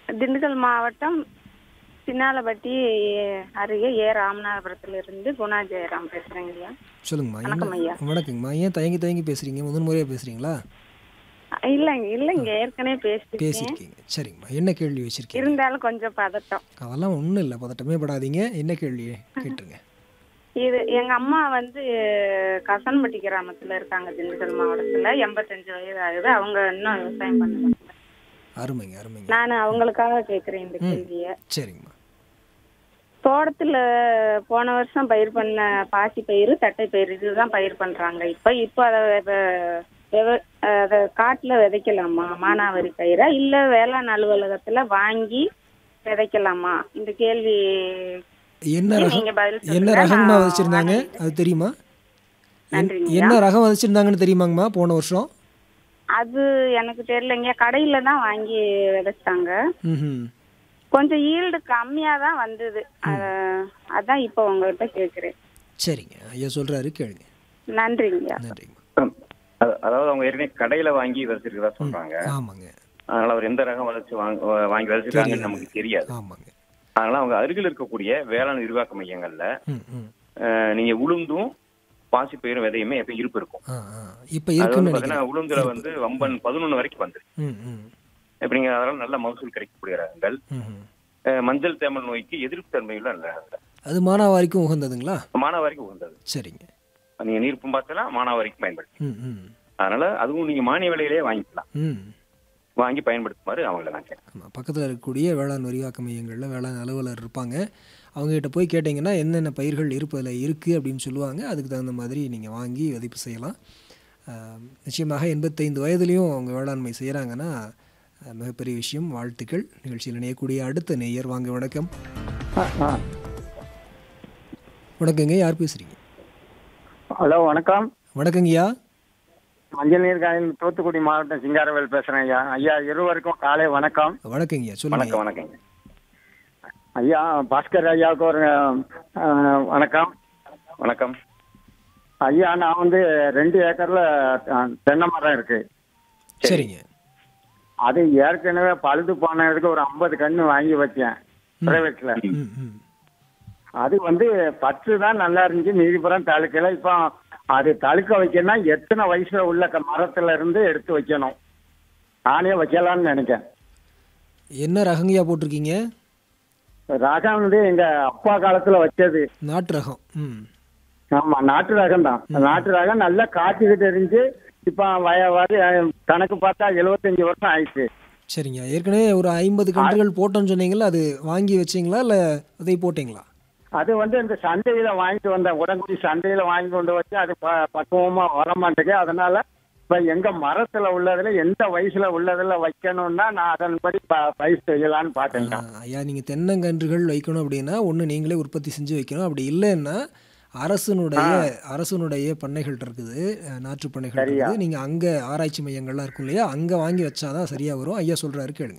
திண்டுக்கல் மாவட்டம் சின்னாலப்பட்டி அருகே ஏ ராமநாதபுரத்துல இருந்து குணா ஜெயராம் பேசுறேங்க ஐயா சொல்லுங்கம்மா வணக்கம் ஐயா. என்ன வணக்கங்கம்மா ஏன் தயங்கி தயங்கி பேசுறீங்க முதன் முறையாக பேசுறீங்களா இல்லைங்க இல்லைங்க ஏற்கனவே பேசிருக்கேன் பேசியிருக்கீங்க சரிங்கம்மா என்ன கேள்வி வச்சிருக்கீங்க இருந்தாலும் கொஞ்சம் பதட்டம் அதெல்லாம் ஒன்றும் இல்லை பதட்டமே படாதீங்க என்ன கேள்வி கேட்டுருங்க இது எங்க அம்மா வந்து கசன்பட்டி கிராமத்துல இருக்காங்க திண்டுக்கல் மாவட்டத்துல எண்பத்தஞ்சு வயது ஆகுது அவங்க இன்னும் விவசாயம் பண்ணுறாங்க அருமைங்க அருமைங்க நான் அவங்களுக்காக கேக்குறேன் இந்த கேள்விய சரிங்கம்மா தோட்டத்துல போன வருஷம் பயிர் பண்ண பாசி பயிர் தட்டை பயிர் இதுதான் பயிர் பண்றாங்க இப்ப இப்ப அதை வெ- வெவ- அதை காட்டுல விதைக்கலாமா மானாவாரி பயிரா இல்ல வேளாண் அலுவலகத்துல வாங்கி விதைக்கலாமா இந்த கேள்வி என்ன ரகம் நீங்க பதில் என்ன சொல்லுங்க. ரகம்மா நான் விதைச்சிருந்தாங்க அது தெரியுமா என்- நன்றிங்க என்ன ரகம் விதைச்சிருந்தாங்கன்னு தெரியுமாங்கம்மா போன வருஷம் அது எனக்கு தெரியலங்க கடையில தான் வாங்கி விதைச்சாங்க ம் கொஞ்சம் ஈல்டு கம்மியா தான் வந்தது அத- அதான் இப்போ உங்ககிட்ட கேக்குறேன் சரிங்க ஐயா சொல்கிறாரு கேளுங்க நன்றிங்க நன்றிங்கம்மா அது- அதாவது அவங்க ஏற்கனவே கடையில வாங்கி விதைச்சிருக்கதா சொல்றாங்க ஆமாங்க அதனால அவர் எந்த ரகம் விதைச்சு வாங்க வாங்கி விதைச்சிருக்காங்கன்னு நமக்கு தெரியாது ஆமாங்க அதனால அவங்க அருகில் இருக்கக்கூடிய வேளாண் விரிவாக்க மையங்கள்ல ம் ம் அஹ், நீங்க உளுந்தும் பாசிப்பயிரும் விதையுமே எப்பயும் இருப்பு இருக்கும் ஆ ஆ இப்போ அது இருக்குன்னு வந்து பாத்தீங்கன்னா நினைக்கிறேன் உளுந்துல வந்து வம்பன் பதினொன்னு வரைக்கும் வந்துரு ம் ம் இப்ப நீங்க அதனால நல்ல மகசூல் கிடைக்கக்கூடிய ரகங்கள் ம் ம். அஹ், மஞ்சள் தேமல் நோய்க்கு எதிர்ப்பு தன்மையுள்ள நல்ல ரகங்கள் அது மானாவாரிக்கும் உகந்ததுங்களா மானாவாரிக்கு உகந்தது சரிங்க நீங்க நீர்ப்பும் பார்த்தா மானாவாரிக்கு பயன்படுத்து ம் ம் அதனால அதுவும் நீங்க மானிய விலையிலேயே வாங்கிக்கலாம் ம் வாங்கி பயன்படுத்துமாறு அவங்கள நான் கேட்கிறேன் ஆமாம் பக்கத்தில் இருக்கக்கூடிய வேளாண் விரிவாக்க மையங்களில் வேளாண் அலுவலர் இருப்பாங்க அவங்ககிட்ட போய் கேட்டிங்கன்னா என்னென்ன பயிர்கள் இருப்பதில் இருக்குது அப்படின்னு சொல்லுவாங்க அதுக்கு தகுந்த மாதிரி நீங்கள் வாங்கி விதைப்பு செய்யலாம் ஆம், நிச்சயமாக எண்பத்தைந்து வயதுலேயும் அவங்க வேளாண்மை செய்கிறாங்கன்னா அஹ், மிகப்பெரிய விஷயம் வாழ்த்துக்கள் நிகழ்ச்சியில் இணையக்கூடிய அடுத்த நேயர் வாங்க வணக்கம் வணக்கங்க யார் பேசுகிறீங்க ஹலோ வணக்கம் வணக்கங்கய்யா மஞ்சள் நீர் காயில் தூத்துக்குடி மாவட்டம் சிங்காரவேல் பேசுறேன் ஐயா ஐயா இருவருக்கும் காலை வணக்கம் வணக்கங்கய்யா சொல்லுங்க வணக்கம் வணக்கங்க ஐயா பாஸ்கர் ஐயாவுக்கு ஒரு அஹ், வணக்கம் வணக்கம் ஐயா நான் வந்து ரெண்டு ஏக்கர்ல அஹ், தென்னை மரம் இருக்கு சரிங்க அது ஏற்கனவே பழுது போனதுக்கு ஒரு ஐம்பது கன்று வாங்கி வச்சேன் பிரைவேட்ல ம் ம் அது வந்து பத்து தான் நல்லா இருந்துச்சு மீதிபுறம் தழுக்கல இப்போ அது தழுக்க வைக்கணும்னா எத்தனை வயசுல உள்ள க- மரத்துல இருந்து எடுத்து வைக்கணும் நானே வைக்கலாம்னு நினைக்கிறேன் என்ன ரகங்கய்யா போட்டிருக்கீங்க ரகம் வந்து எங்க அப்பா காலத்துல வச்சது நாட்டு ரகம் ம் ஆமா நாட்டு ரகம் தான் நாட்டு ரகம் நல்லா காய்ச்சிக்கிட்டு இருந்துச்சு இப்ப வய வரி கணக்கு பார்த்தா எழுபத்தஞ்சு வருஷம் ஆயிடுச்சு சரிங்க ஏற்கனவே ஒரு ஐம்பது கன்றுகள் போட்டோன்னு சொன்னீங்களா அது வாங்கி வச்சீங்களா இல்லை விதை போட்டீங்களா அது வந்து இந்த சந்தையில வாங்கிட்டு வந்தேன் உடங்குடி சந்தையில வாங்கி கொண்டு வச்சு அது ப- பக்குவமா வர மாட்டேங்குது அதனால இப்ப எங்க மரத்துல உள்ளதுல எந்த வயசுல உள்ளதுல வைக்கணும்னா நான் அதன்படி ப- பயிர் செய்யலான்னு பார்த்தேன் ஆ, ஐயா நீங்கள் தென்னங்கன்றுகள் வைக்கணும் அப்படின்னா ஒன்று நீங்களே உற்பத்தி செஞ்சு வைக்கணும் அப்படி இல்லைன்னா அரசனுடைய அரசனுடைய பண்ணைகள் இருக்குது அஹ், நாற்று பண்ணைகள் சரியா. இருக்குது நீங்கள் அங்கே ஆராய்ச்சி மையங்கள்லாம் இருக்கும் இல்லையா அங்கே வாங்கி வச்சாதான் சரியாக வரும் ஐயா சொல்கிறாரு கேளுங்க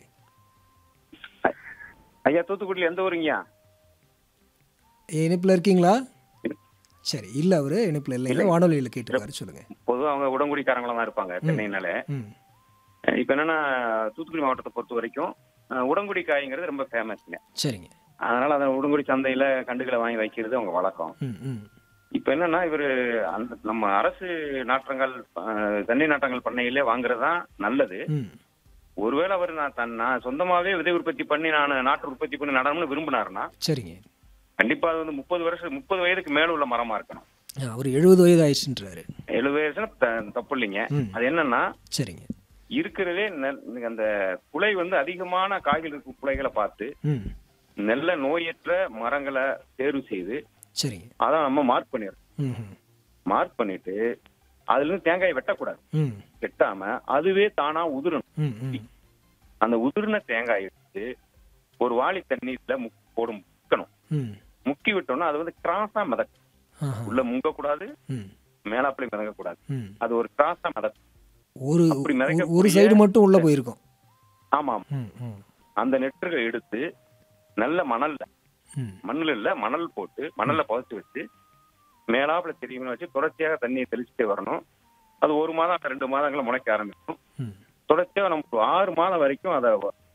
ஐயா தூத்துக்குடியில எந்த ஊருங்கய்யா இணைப்பில் இருக்கீங்களா சரி இல்லை அவர் இணைப்பில் இல்லைங்க வானொலியில் கேட்டுருக்காரு சொல்லுங்கள் பொதுவா அவங்க உடங்குடிக்காரங்களா தான் இருப்பாங்க சென்னைனால ம் இப்ப என்னன்னா தூத்துக்குடி மாவட்டத்தை பொறுத்த வரைக்கும் அஹ், உடங்குடி காய்ங்கிறது ரொம்ப ஃபேமஸ்ங்க சரிங்க அதனால அந்த உடங்குடி சந்தையில கண்டுகளை வாங்கி வைக்கிறது அவங்க வழக்கம் ம் ம் இப்ப என்னன்னா இவரு அந்த நம்ம அரசு நாற்றங்கள் அஹ், தென்னை நாற்றங்கள் பண்ணையிலே வாங்குறது தான் நல்லது ம் ஒருவேளை அவர் நான் தன் நான் சொந்தமாவே விதை உற்பத்தி பண்ணி நான் நாட்டு உற்பத்தி பண்ணி நடணும்னு விரும்பினாருன்னா சரிங்க கண்டிப்பா அது வந்து முப்பது வருஷம் முப்பது வயதுக்கு மேல உள்ள மரமா இருக்கணும் அவர் எழுபது வயது ஆயிடுச்சுன்றாரு எழுபது வயசுல த- தப்பு இல்லைங்க ம். அது என்னன்னா சரிங்க இருக்கிறதே நெல்- அந்த குலை வந்து அதிகமான காய்கள் இருக்கும் குலைகளை பார்த்து ம் நல்ல நோயற்ற மரங்களை தேர்வு செய்து சரிங்க அதை நம்ம மார்க் பண்ணிடுறோம் ம் ம் மார்க் பண்ணிட்டு அதுல இருந்து தேங்காயை வெட்டக்கூடாது ம் வெட்டாம அதுவே தானா உதிரணும் ம் ம் அந்த உதிர்ன தேங்காய் எடுத்து ஒரு வாளி தண்ணீர்ல முக்- போடும் முக்கணும் ம் முக்கி விட்டோம்னா அது வந்து கிராஸா மிதக்கும் ஆஹா. உள்ள முங்க கூடாது ம் மேலாப்புல மிதக்க கூடாது ம் அது ஒரு கிராஸா மிதக்கும் ஒரு அப்படி ஒரு- மிதக்கக்கூடிய- ஒரு சைடு மட்டும் உள்ள போயிருக்கும் ஆமாம் ம் ம் அந்த நெற்றுகளை எடுத்து நல்ல மணல்ல ம் மண்ணுல இல்ல மணல் போட்டு மணல்ல புதைச்சு வச்சு மேலாப்புல தெரியும்னு வச்சு தொடர்ச்சியாக தண்ணியை தெளிச்சுட்டே வரணும் அது ஒரு மாதம் ரெண்டு மாதங்களை முளைக்க ஆரம்பிக்கும் ம் தொடர்ச்சியாக நமக்கு ஆறு மாதம் வரைக்கும் அதை